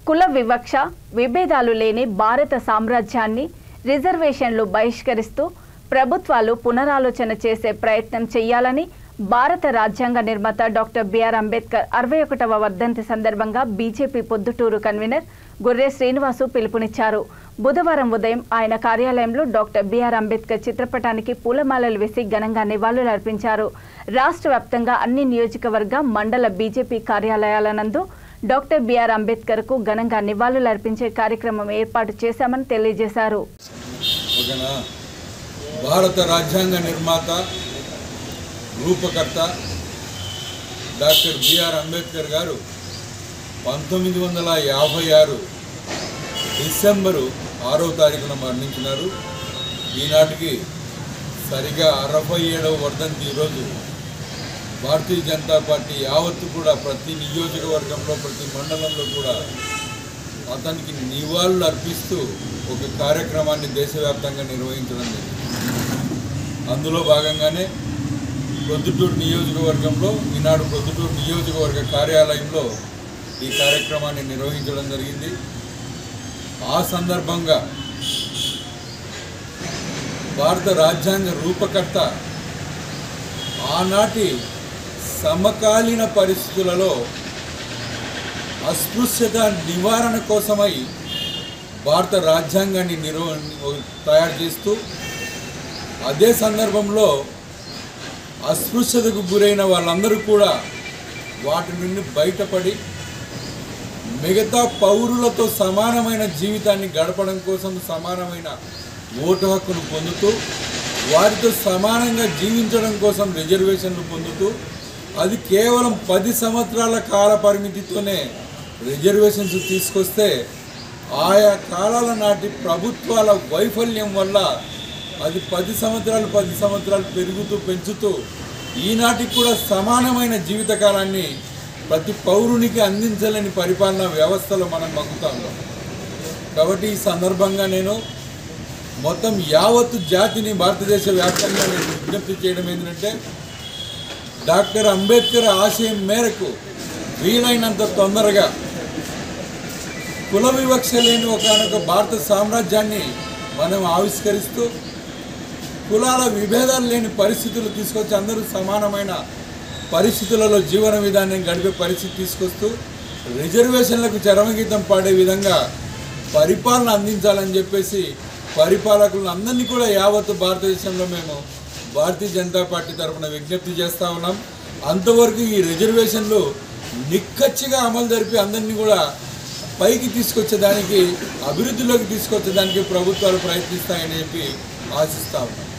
కుల వివక్ష విభేదాలు లేని భారత సామ్రాజ్యాన్ని రిజర్వేషన్లు బహిష్కరిస్తూ ప్రభుత్వాలు పునరాలోచన చేసే ప్రయత్నం చేయాలని భారత రాజ్యాంగ నిర్మాత డాక్టర్ బిఆర్ అంబేద్కర్ అరవై ఒకటవ వర్ధంతి సందర్భంగా బీజేపీ పొద్దుటూరు కన్వీనర్ గుర్రే శ్రీనివాసు పిలుపునిచ్చారు బుధవారం ఉదయం ఆయన కార్యాలయంలో డాక్టర్ బిఆర్ అంబేద్కర్ చిత్రపటానికి పూలమాలలు వేసి ఘనంగా నివాళులర్పించారు రాష్ట్ర వ్యాప్తంగా అన్ని నియోజకవర్గ మండల బీజేపీ కార్యాలయాల నందు డాక్టర్ బిఆర్ అంబేద్కర్ కు ఘనంగా నివాళులర్పించే కార్యక్రమం ఏర్పాటు చేశామని తెలియజేశారు ఓకేనా భారత రాజ్యాంగ నిర్మాత రూపకర్త డాక్టర్ బిఆర్ అంబేద్కర్ గారు పంతొమ్మిది వందల యాభై ఆరు డిసెంబరు ఆరో తారీఖున మరణించినారు ఈనాటికి సరిగా అరవై ఏడవ వర్ధంతి ఈరోజు భారతీయ జనతా పార్టీ యావత్తు కూడా ప్రతి నియోజకవర్గంలో ప్రతి మండలంలో కూడా అతనికి నివాళులు అర్పిస్తూ ఒక కార్యక్రమాన్ని దేశవ్యాప్తంగా నిర్వహించడం జరిగింది అందులో భాగంగానే ప్రొద్దుటూరు నియోజకవర్గంలో ఈనాడు ప్రొద్దుటూరు నియోజకవర్గ కార్యాలయంలో ఈ కార్యక్రమాన్ని నిర్వహించడం జరిగింది ఆ సందర్భంగా భారత రాజ్యాంగ రూపకర్త ఆనాటి సమకాలీన పరిస్థితులలో అస్పృశ్యత నివారణ కోసమై భారత రాజ్యాంగాన్ని నిర్వ తయారు చేస్తూ అదే సందర్భంలో అస్పృశ్యతకు గురైన వాళ్ళందరూ కూడా వాటి నుండి బయటపడి మిగతా పౌరులతో సమానమైన జీవితాన్ని గడపడం కోసం సమానమైన ఓటు హక్కును పొందుతూ వారితో సమానంగా జీవించడం కోసం రిజర్వేషన్లు పొందుతూ అది కేవలం పది సంవత్సరాల కాల పరిమితితోనే రిజర్వేషన్స్ తీసుకొస్తే ఆయా కాలాల నాటి ప్రభుత్వాల వైఫల్యం వల్ల అది పది సంవత్సరాలు పది సంవత్సరాలు పెరుగుతూ పెంచుతూ ఈనాటికి కూడా సమానమైన జీవితకాలాన్ని ప్రతి పౌరునికి అందించలేని పరిపాలనా వ్యవస్థలో మనం మగ్గుతా ఉన్నాం కాబట్టి ఈ సందర్భంగా నేను మొత్తం యావత్తు జాతిని భారతదేశ వ్యాప్తంగా నేను విజ్ఞప్తి చేయడం ఏంటంటే డాక్టర్ అంబేద్కర్ ఆశయం మేరకు వీలైనంత తొందరగా కుల వివక్ష లేని ఒకనొక భారత సామ్రాజ్యాన్ని మనం ఆవిష్కరిస్తూ కులాల విభేదాలు లేని పరిస్థితులు తీసుకొచ్చి అందరూ సమానమైన పరిస్థితులలో జీవన విధానం గడిపే పరిస్థితి తీసుకొస్తూ రిజర్వేషన్లకు చరమగీతం పాడే విధంగా పరిపాలన అందించాలని చెప్పేసి పరిపాలకులను అందరినీ కూడా యావత్తు భారతదేశంలో మేము భారతీయ జనతా పార్టీ తరఫున విజ్ఞప్తి చేస్తూ ఉన్నాం అంతవరకు ఈ రిజర్వేషన్లు నిక్కచ్చిగా అమలు జరిపి అందరినీ కూడా పైకి తీసుకొచ్చేదానికి అభివృద్ధిలోకి తీసుకొచ్చేదానికి ప్రభుత్వాలు ప్రయత్నిస్తాయని చెప్పి ఆశిస్తా ఉన్నాం